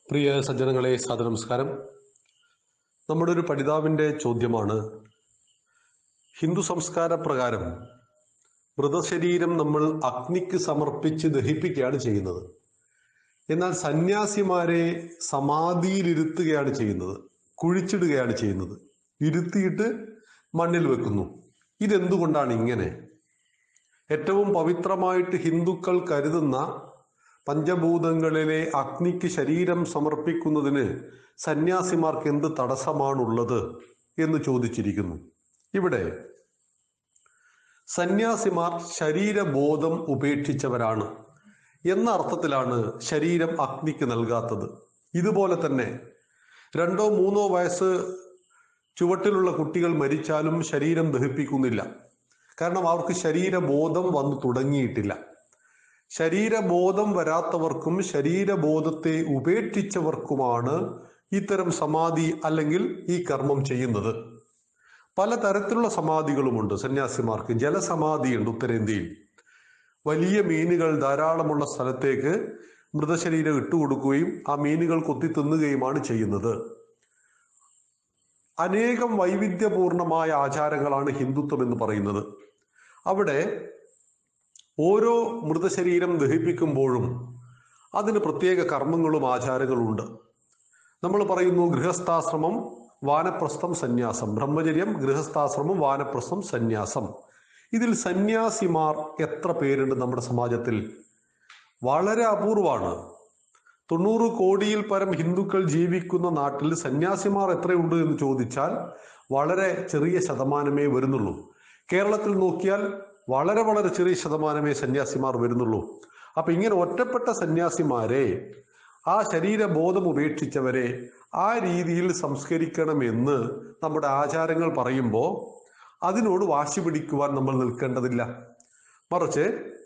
പ്രിയ സജ്ജനങ്ങളെ സാദര നമസ്കാരം നമ്മുടെ ഒരു പഠിതാവിൻ്റെ ചോദ്യമാണ് ഹിന്ദു സംസ്കാര പ്രകാരം മൃതശരീരം നമ്മൾ അഗ്നിക്ക് സമർപ്പിച്ച് ദഹിപ്പിക്കുകയാണ് ചെയ്യുന്നത് എന്നാൽ സന്യാസിമാരെ സമാധിയിലിരുത്തുകയാണ് ചെയ്യുന്നത് കുഴിച്ചിടുകയാണ് ചെയ്യുന്നത് ഇരുത്തിയിട്ട് മണ്ണിൽ വെക്കുന്നു ഇതെന്തുകൊണ്ടാണ് ഇങ്ങനെ ഏറ്റവും പവിത്രമായിട്ട് ഹിന്ദുക്കൾ കരുതുന്ന പഞ്ചഭൂതങ്ങളിലെ അഗ്നിക്ക് ശരീരം സമർപ്പിക്കുന്നതിന് സന്യാസിമാർക്ക് എന്ത് തടസ്സമാണുള്ളത് എന്ന് ചോദിച്ചിരിക്കുന്നു ഇവിടെ സന്യാസിമാർ ശരീരബോധം ഉപേക്ഷിച്ചവരാണ് എന്ന അർത്ഥത്തിലാണ് ശരീരം അഗ്നിക്ക് നൽകാത്തത് ഇതുപോലെ തന്നെ രണ്ടോ മൂന്നോ വയസ്സ് ചുവട്ടിലുള്ള കുട്ടികൾ മരിച്ചാലും ശരീരം ദഹിപ്പിക്കുന്നില്ല കാരണം അവർക്ക് ശരീരബോധം വന്നു തുടങ്ങിയിട്ടില്ല ശരീരബോധം വരാത്തവർക്കും ശരീരബോധത്തെ ഉപേക്ഷിച്ചവർക്കുമാണ് ഇത്തരം സമാധി അല്ലെങ്കിൽ ഈ കർമ്മം ചെയ്യുന്നത് പലതരത്തിലുള്ള സമാധികളുമുണ്ട് സന്യാസിമാർക്ക് ജലസമാധിയുണ്ട് ഉത്തരേന്ത്യയിൽ വലിയ മീനുകൾ ധാരാളമുള്ള സ്ഥലത്തേക്ക് മൃതശരീരം ഇട്ടുകൊടുക്കുകയും ആ മീനുകൾ കൊത്തി തിന്നുകയുമാണ് ചെയ്യുന്നത് അനേകം വൈവിധ്യപൂർണമായ ആചാരങ്ങളാണ് ഹിന്ദുത്വം എന്ന് പറയുന്നത് അവിടെ ഓരോ മൃതശരീരം ദഹിപ്പിക്കുമ്പോഴും അതിന് പ്രത്യേക കർമ്മങ്ങളും ആചാരങ്ങളും ഉണ്ട് നമ്മൾ പറയുന്നു ഗൃഹസ്ഥാശ്രമം വാനപ്രസ്ഥം സന്യാസം ബ്രഹ്മചര്യം ഗൃഹസ്ഥാശ്രമം വാനപ്രസ്ഥം സന്യാസം ഇതിൽ സന്യാസിമാർ എത്ര പേരുണ്ട് നമ്മുടെ സമാജത്തിൽ വളരെ അപൂർവമാണ് തൊണ്ണൂറ് കോടിയിൽ പരം ഹിന്ദുക്കൾ ജീവിക്കുന്ന നാട്ടിൽ സന്യാസിമാർ എത്രയുണ്ട് എന്ന് ചോദിച്ചാൽ വളരെ ചെറിയ ശതമാനമേ വരുന്നുള്ളൂ കേരളത്തിൽ നോക്കിയാൽ വളരെ വളരെ ചെറിയ ശതമാനമേ സന്യാസിമാർ വരുന്നുള്ളൂ അപ്പൊ ഇങ്ങനെ ഒറ്റപ്പെട്ട സന്യാസിമാരെ ആ ശരീരബോധം ഉപേക്ഷിച്ചവരെ ആ രീതിയിൽ സംസ്കരിക്കണമെന്ന് നമ്മുടെ ആചാരങ്ങൾ പറയുമ്പോൾ അതിനോട് വാശി പിടിക്കുവാൻ നമ്മൾ നിൽക്കേണ്ടതില്ല മറിച്ച്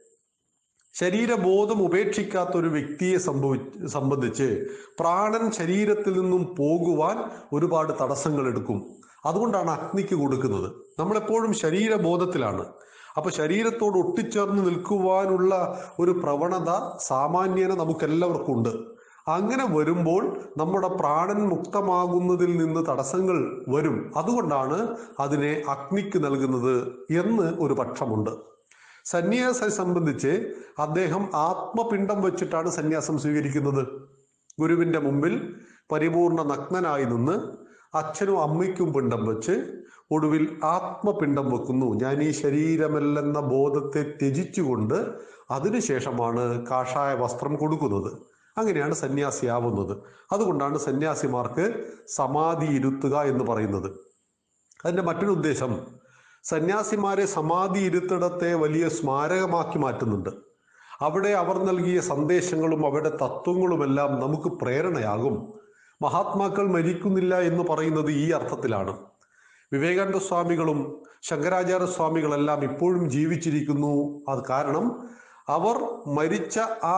ശരീരബോധം ഉപേക്ഷിക്കാത്ത ഒരു വ്യക്തിയെ സംഭവി സംബന്ധിച്ച് പ്രാണൻ ശരീരത്തിൽ നിന്നും പോകുവാൻ ഒരുപാട് തടസ്സങ്ങൾ എടുക്കും അതുകൊണ്ടാണ് അഗ്നിക്ക് കൊടുക്കുന്നത് നമ്മളെപ്പോഴും ശരീരബോധത്തിലാണ് അപ്പൊ ശരീരത്തോട് ഒട്ടിച്ചേർന്ന് നിൽക്കുവാനുള്ള ഒരു പ്രവണത സാമാന്യന നമുക്കെല്ലാവർക്കും ഉണ്ട് അങ്ങനെ വരുമ്പോൾ നമ്മുടെ പ്രാണൻ മുക്തമാകുന്നതിൽ നിന്ന് തടസ്സങ്ങൾ വരും അതുകൊണ്ടാണ് അതിനെ അഗ്നിക്ക് നൽകുന്നത് എന്ന് ഒരു പക്ഷമുണ്ട് സന്യാസത്തെ സംബന്ധിച്ച് അദ്ദേഹം ആത്മപിണ്ഡം വെച്ചിട്ടാണ് സന്യാസം സ്വീകരിക്കുന്നത് ഗുരുവിന്റെ മുമ്പിൽ പരിപൂർണ നഗ്നനായി നിന്ന് അച്ഛനും അമ്മയ്ക്കും പിണ്ടം വെച്ച് ഒടുവിൽ ആത്മപിണ്ഡം വെക്കുന്നു ഞാൻ ഈ ശരീരമല്ലെന്ന ബോധത്തെ ത്യജിച്ചുകൊണ്ട് അതിനുശേഷമാണ് കാഷായ വസ്ത്രം കൊടുക്കുന്നത് അങ്ങനെയാണ് സന്യാസിയാവുന്നത് അതുകൊണ്ടാണ് സന്യാസിമാർക്ക് സമാധി ഇരുത്തുക എന്ന് പറയുന്നത് അതിന്റെ മറ്റൊരു ഉദ്ദേശം സന്യാസിമാരെ സമാധി ഇരുത്തിടത്തെ വലിയ സ്മാരകമാക്കി മാറ്റുന്നുണ്ട് അവിടെ അവർ നൽകിയ സന്ദേശങ്ങളും അവരുടെ തത്വങ്ങളുമെല്ലാം നമുക്ക് പ്രേരണയാകും മഹാത്മാക്കൾ മരിക്കുന്നില്ല എന്ന് പറയുന്നത് ഈ അർത്ഥത്തിലാണ് വിവേകാനന്ദ സ്വാമികളും ശങ്കരാചാര്യ സ്വാമികളെല്ലാം ഇപ്പോഴും ജീവിച്ചിരിക്കുന്നു അത് കാരണം അവർ മരിച്ച ആ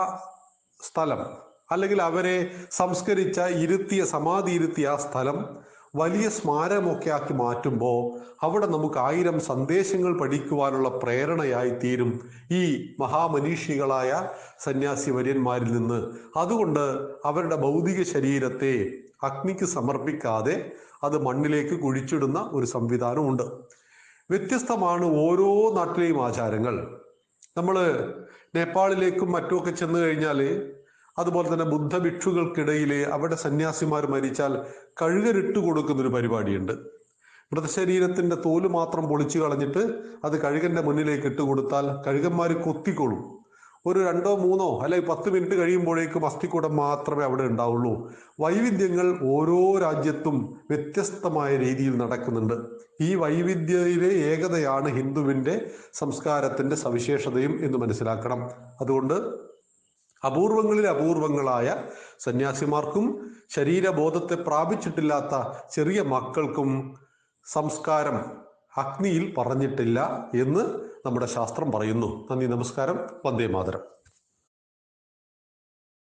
സ്ഥലം അല്ലെങ്കിൽ അവരെ സംസ്കരിച്ച ഇരുത്തിയ സമാധി ഇരുത്തിയ ആ സ്ഥലം വലിയ സ്മാരകമൊക്കെ ആക്കി മാറ്റുമ്പോൾ അവിടെ നമുക്ക് ആയിരം സന്ദേശങ്ങൾ പഠിക്കുവാനുള്ള പ്രേരണയായി തീരും ഈ മഹാമനീഷികളായ സന്യാസി വര്യന്മാരിൽ നിന്ന് അതുകൊണ്ട് അവരുടെ ഭൗതിക ശരീരത്തെ അഗ്നിക്ക് സമർപ്പിക്കാതെ അത് മണ്ണിലേക്ക് കുഴിച്ചിടുന്ന ഒരു സംവിധാനമുണ്ട് വ്യത്യസ്തമാണ് ഓരോ നാട്ടിലെയും ആചാരങ്ങൾ നമ്മൾ നേപ്പാളിലേക്കും മറ്റുമൊക്കെ ചെന്ന് കഴിഞ്ഞാൽ അതുപോലെ തന്നെ ബുദ്ധ ഭിക്ഷുകൾക്കിടയിൽ അവിടെ സന്യാസിമാർ മരിച്ചാൽ കഴുകരിട്ട് കൊടുക്കുന്ന ഒരു പരിപാടിയുണ്ട് മൃതശരീരത്തിന്റെ തോല് മാത്രം പൊളിച്ചു കളഞ്ഞിട്ട് അത് കഴുകന്റെ മുന്നിലേക്ക് ഇട്ട് കൊടുത്താൽ കഴുകന്മാർ കൊത്തിക്കൊള്ളും ഒരു രണ്ടോ മൂന്നോ അല്ലെങ്കിൽ പത്ത് മിനിറ്റ് കഴിയുമ്പോഴേക്കും അസ്ഥിക്കൂടം മാത്രമേ അവിടെ ഉണ്ടാവുള്ളൂ വൈവിധ്യങ്ങൾ ഓരോ രാജ്യത്തും വ്യത്യസ്തമായ രീതിയിൽ നടക്കുന്നുണ്ട് ഈ വൈവിധ്യയിലെ ഏകതയാണ് ഹിന്ദുവിന്റെ സംസ്കാരത്തിന്റെ സവിശേഷതയും എന്ന് മനസ്സിലാക്കണം അതുകൊണ്ട് അപൂർവങ്ങളിൽ അപൂർവങ്ങളായ സന്യാസിമാർക്കും ശരീരബോധത്തെ പ്രാപിച്ചിട്ടില്ലാത്ത ചെറിയ മക്കൾക്കും സംസ്കാരം അഗ്നിയിൽ പറഞ്ഞിട്ടില്ല എന്ന് നമ്മുടെ ശാസ്ത്രം പറയുന്നു നന്ദി നമസ്കാരം വന്ദേ മാതരം